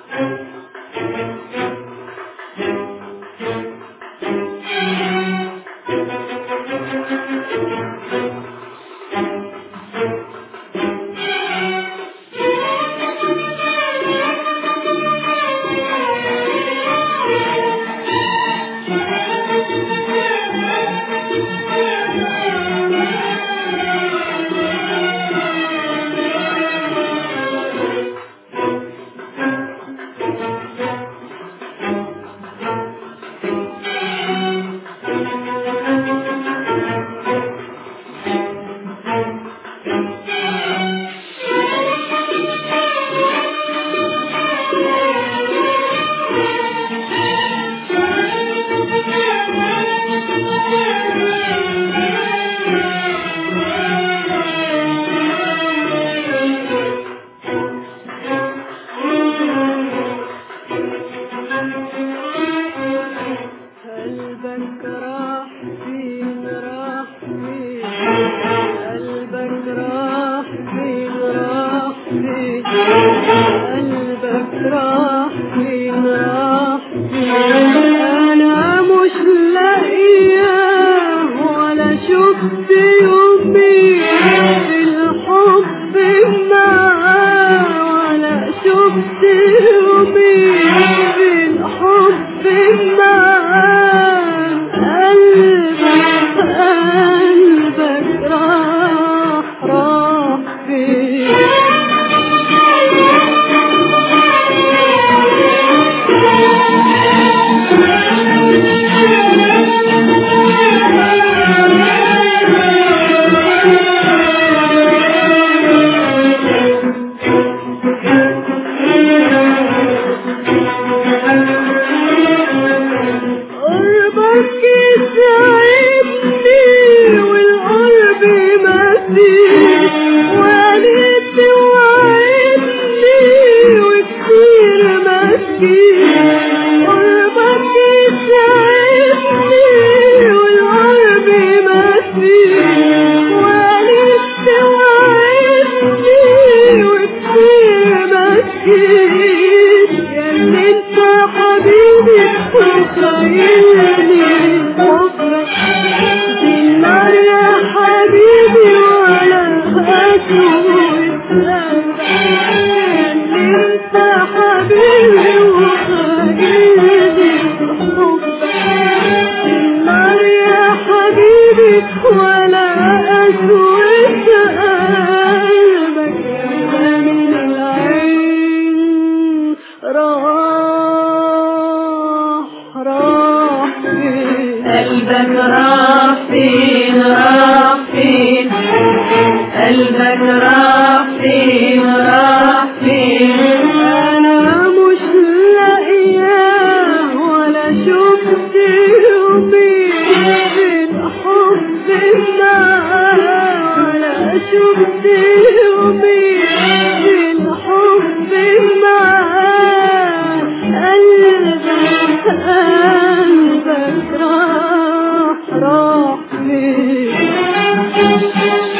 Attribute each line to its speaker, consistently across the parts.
Speaker 1: قلبك راح فين راح فين قلبك راح فين راح فين قلبك راح فين راح فين انا مش لاقياه ولا شفت يومي في الحب معاه ولا شفت يومي في الحب معاه قلبك قلبك راح راح فين قربك يسعدني والقلب مسيح وعليت وعدني وكتير مسكين قربك يسعدني والقلب مسيح وعليت وعدني وكتير مسكين يا اللي انت حبيبي وخيرني حبك النار يا حبيبي ولا هتوب اللي انت حبيبي وخيرني حبك النار يا حبيبي ولا أسود قلبك يا من العين راح راح فين
Speaker 2: قلبك راح فين راح فين قلبك راح فين راح فين
Speaker 1: انا مش لاقياه ولا شفت يومي في الحب معاه ولا شفت يومي في الحب معاه قلبك قلبك راح راح فين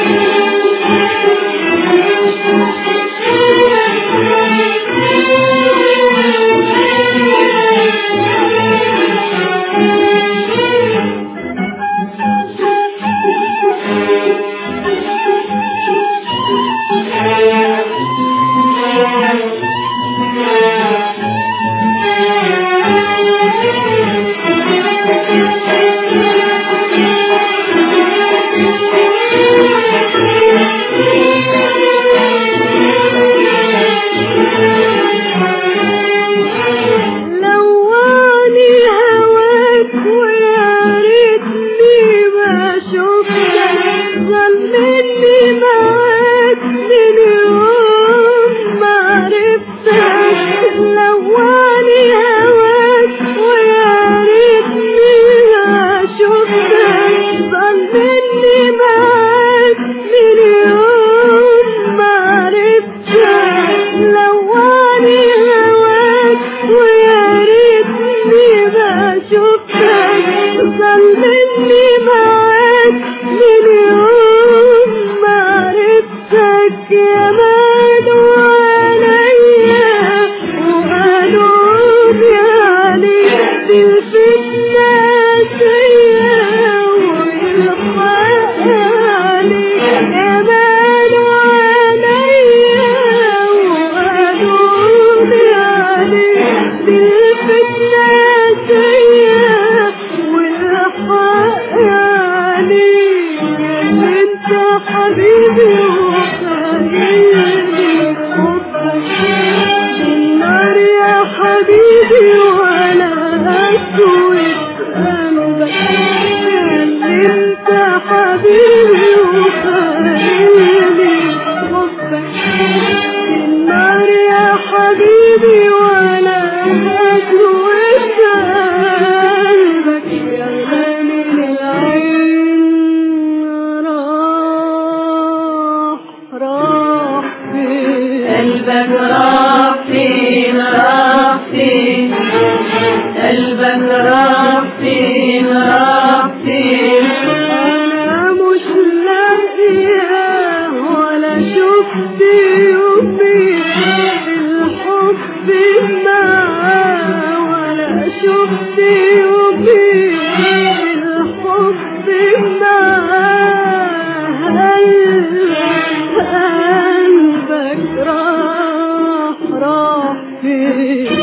Speaker 1: لواني هواك ويا ريتني ما شفتك ظلمني معاك من يوم ما عرفتك لواني هواك ويا ريتني ما شفتك ظلمني معاك من يوم ما عرفتك لواني هواك ويا ريتني ما شفتك ظلمني معاك من يوم ما عرفتك يا مان عليا حبيبي ولا أسود قلبك اللي انت حبيبي وخليني حبك النار يا حبيبي ولا أسود قلبك يا غالي العين راح راح فين
Speaker 2: قلبك راح فين راح فين قلبك راح فين راح فين
Speaker 1: انا مش لاقيه ولا شفت يومي الحب معاه ولا شفت يومي الحب معاه قلبك راح راح فين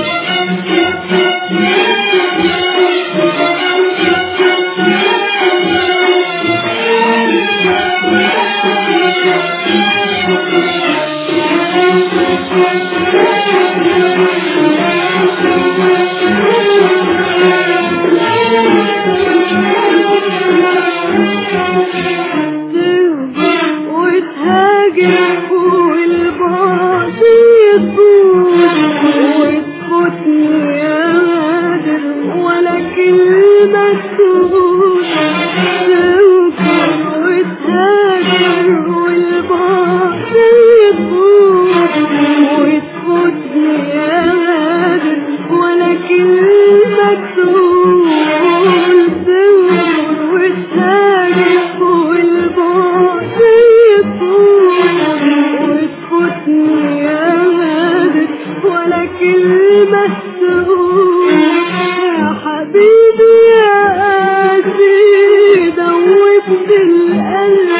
Speaker 1: وتهاجر والبعد يطول وتفوتني يا غادر ولا كلمة تقول توفر وتهاجر والبعد يطول وتفوتني يا غادر ولا كلمة تقول توفر وتهاجر والبعد يطول وتفوتني يا غادر ولا كلمة تقول يا حبيبي يا قاسي دوبت القلب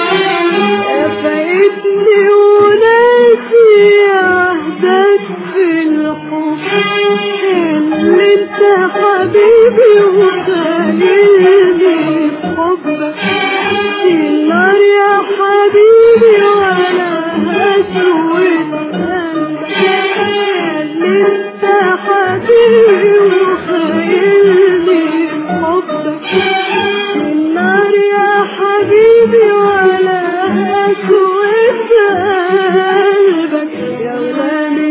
Speaker 1: فايتني وناسي عهدك في الحب اللي انت حبيبي وخليني بحبك النار يا حبيبي ولا هسود قلبك اللي انت حبيبي وخيلني بحبك النار يا حبيبي ولا هسود قلبك يا غلامي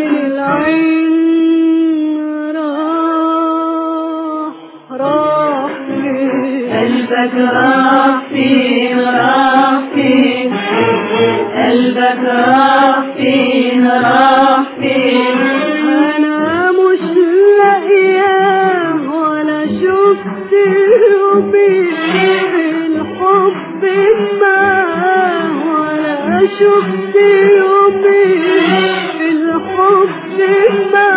Speaker 1: العين راح راح فين
Speaker 2: قلبك راح فين راح فين قلبك راح فين راح فين
Speaker 1: انا مش لاقياه ولا شفت يومي الحب معاه ولا شفت يومي الحب معاه